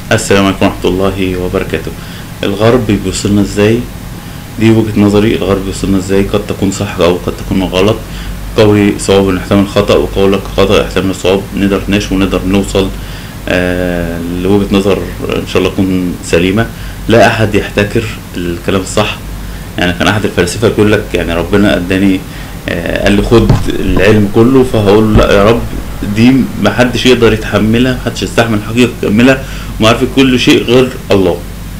السلام عليكم ورحمة الله وبركاته الغرب بيوصلنا ازاي دي وجهة نظري الغرب بيوصلنا ازاي قد تكون صح او قد تكون غلط قولي صواب نحتمل الخطأ وقولك خطأ يحتمل الصواب نقدر نتناقش ونقدر نوصل آه لوجهة نظر ان شاء الله تكون سليمة لا احد يحتكر الكلام الصح يعني كان احد الفلاسفة بيقول لك يعني ربنا اداني آه قال لي خد العلم كله فهقول له لا يا رب دي محدش يقدر يتحملها محدش يستحمل الحقيقة يكملها ومعرفة كل شيء غير الله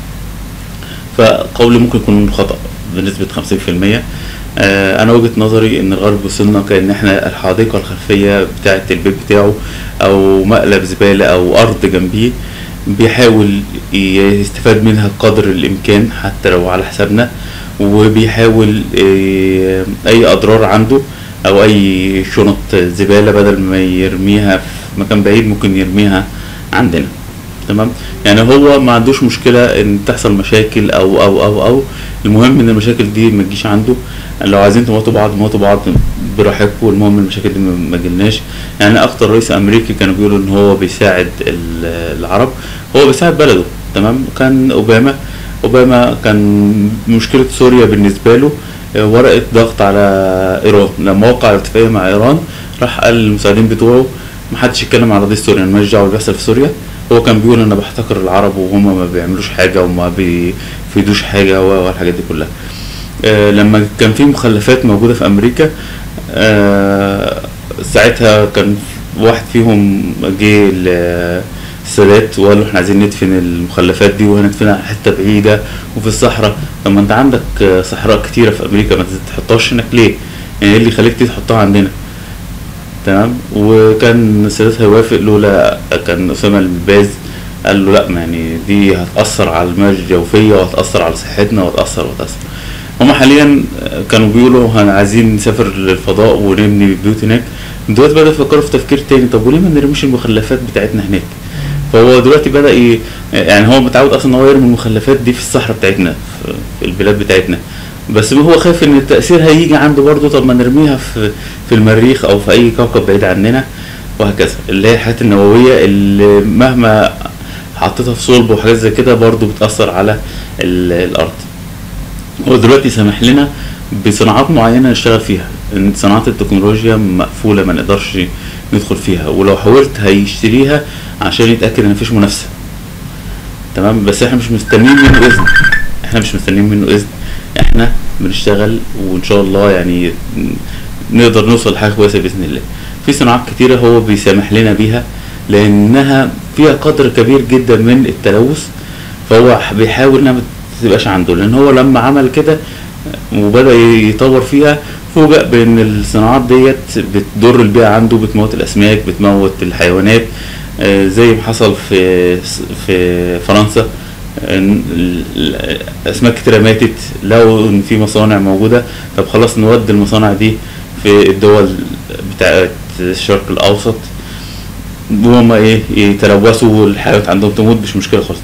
فقولي ممكن يكون خطأ بنسبة خمسين في المية أنا وجهة نظري إن الغرب وصلنا كأن إحنا الحديقة الخلفية بتاعة البيت بتاعه أو مقلب زبالة أو أرض جنبيه بيحاول يستفاد منها قدر الإمكان حتى لو على حسابنا وبيحاول إيه، أي أضرار عنده أو أي شنط زبالة بدل ما يرميها في مكان بعيد ممكن يرميها عندنا تمام يعني هو ما عندوش مشكلة ان تحصل مشاكل او او او او المهم ان المشاكل دي ما تجيش عنده لو عايزين تموتوا بعض موتوا بعض براحتكم المهم المشاكل دي ما ما تجيلناش يعني اكتر رئيس امريكي كانوا بيقولوا ان هو بيساعد ال- العرب هو بيساعد بلده تمام كان اوباما اوباما كان مشكلة سوريا بالنسبة له آه، ورقة ضغط على ايران لما وقع اتفاقية مع ايران راح قال للمساعدين بتوعه محدش يتكلم على قضية سوريا أنا ماليش دعوة باللي بيحصل في سوريا هو كان بيقول انا بحتكر العرب وهم ما بيعملوش حاجة وما بيفيدوش حاجة و- والحاجات دي كلها آه، لما كان في مخلفات موجودة في امريكا آه، ساعتها كان واحد فيهم جه ل- السادات وقال له احنا عايزين ندفن المخلفات دي وهندفنها على حته بعيده وفي الصحراء طب ما انت عندك آه، صحراء كتيره في امريكا ما تحطهاش هناك ليه؟ يعني ايه اللي يخليك تيجي تحطها عندنا؟ تمام وكان السادات هيوافق لولا كان اسامه الباز قال له لا ما يعني دي هتاثر على المياه الجوفيه وهتاثر على صحتنا وهتاثر وهتاثر هما حاليا كانوا بيقولوا هن عايزين نسافر للفضاء ونبني بيوت هناك دلوقتي بدأوا يفكروا في تفكير تاني طب وليه ما نرميش المخلفات بتاعتنا هناك فهو دلوقتي بدأ ي... يعني هو متعود اصلا ان هو يرمي المخلفات دي في الصحراء بتاعتنا في- في البلاد بتاعتنا بس هو خايف ان التأثير هيجي عنده برضه طب ما نرميها في في المريخ او في اي كوكب بعيد عننا وهكذا اللي هي الحاجات النووية اللي مهما حطيتها في صلب وحاجات زي كده برضه بتأثر على ال- الأرض هو دلوقتي سامح لنا بصناعات معينة نشتغل فيها ان صناعات التكنولوجيا مقفولة ما نقدرش ندخل فيها ولو حاولت هيشتريها عشان يتأكد ان مفيش منافسة تمام بس احنا مش مستنيين منه اذن احنا مش مستنيين منه اذن احنا بنشتغل وان شاء الله يعني نقدر نوصل لحاجه كويسه باذن الله في صناعات كتيره هو بيسامح لنا بيها لانها فيها قدر كبير جدا من التلوث فهو بيحاول انها ما تبقاش عنده لان هو لما عمل كده وبدا يطور فيها فوجئ بان الصناعات ديت بتضر البيئه عنده بتموت الاسماك بتموت الحيوانات آه، زي ما حصل في في فرنسا إن ال- ال- اسماك كتيره ماتت لقوا ان في مصانع موجوده طب خلاص نودي المصانع دي في الدول بتاعت الشرق الاوسط وهم ايه يتلوثوا والحيوانات عندهم تموت مش مشكله خالص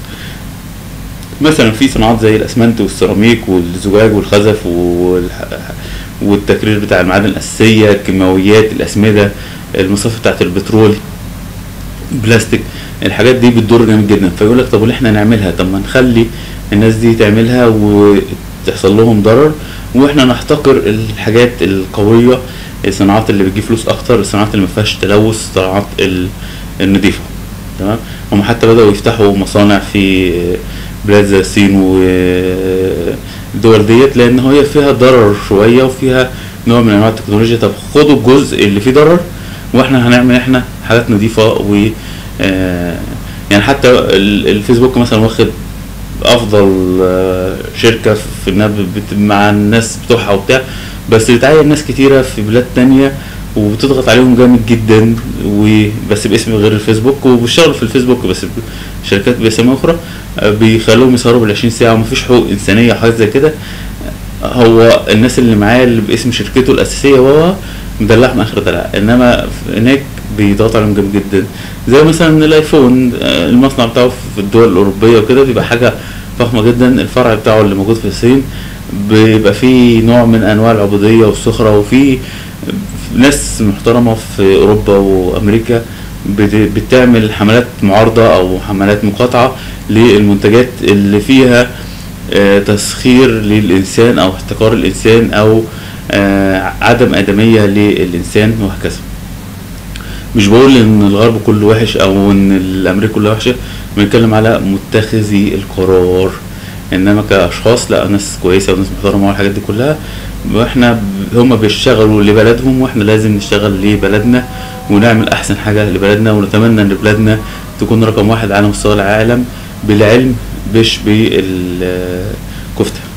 مثلا في صناعات زي الاسمنت والسيراميك والزجاج والخزف والح- والتكرير بتاع المعادن الاساسيه الكيماويات الاسمده المصافي بتاعت البترول بلاستيك الحاجات دي بتضر جامد جدا فيقول لك طب وليه احنا نعملها طب ما نخلي الناس دي تعملها وتحصل لهم ضرر واحنا نحتقر الحاجات القويه الصناعات اللي بتجيب فلوس اكتر الصناعات اللي ما فيهاش تلوث الصناعات ال- النظيفه تمام هم حتى بدأوا يفتحوا مصانع في بلاد زي الصين والدول ديت لان هي فيها ضرر شويه وفيها نوع من انواع التكنولوجيا طب خدوا الجزء اللي فيه ضرر واحنا هنعمل احنا حاجات نظيفه و آه، يعني حتى ال- الفيسبوك مثلا واخد افضل آه، شركه في انها بت- مع الناس بتوعها وبتاع بس بتعين ناس كتيره في بلاد تانية وبتضغط عليهم جامد جدا وبس باسم غير الفيسبوك وبيشتغلوا في الفيسبوك بس ب- شركات باسم اخرى آه، بيخلوهم يسهروا بال 20 ساعه ومفيش حقوق انسانيه وحاجات زي كده هو الناس اللي معاه اللي باسم شركته الاساسيه وهو مدلعهم اخر دلع انما في- هناك بيضغط عليهم جامد جدا زي مثلا الايفون آه، المصنع بتاعه في الدول الاوروبيه وكده بيبقى حاجه فخمه جدا الفرع بتاعه اللي موجود في الصين بيبقى فيه نوع من انواع العبوديه والسخره وفي ناس محترمه في اوروبا وامريكا بت- بتعمل حملات معارضة أو حملات مقاطعة للمنتجات اللي فيها آه، تسخير للإنسان أو احتقار الإنسان أو آه، عدم آدمية للإنسان وهكذا مش بقول ان الغرب كله وحش او ان الامريكا كلها وحشه بنتكلم على متخذي القرار انما كاشخاص لا ناس كويسه وناس محترمه والحاجات دي كلها واحنا ب- هما بيشتغلوا لبلدهم واحنا لازم نشتغل لبلدنا ونعمل احسن حاجه لبلدنا ونتمنى ان بلادنا تكون رقم واحد على مستوى العالم بالعلم مش بالكفته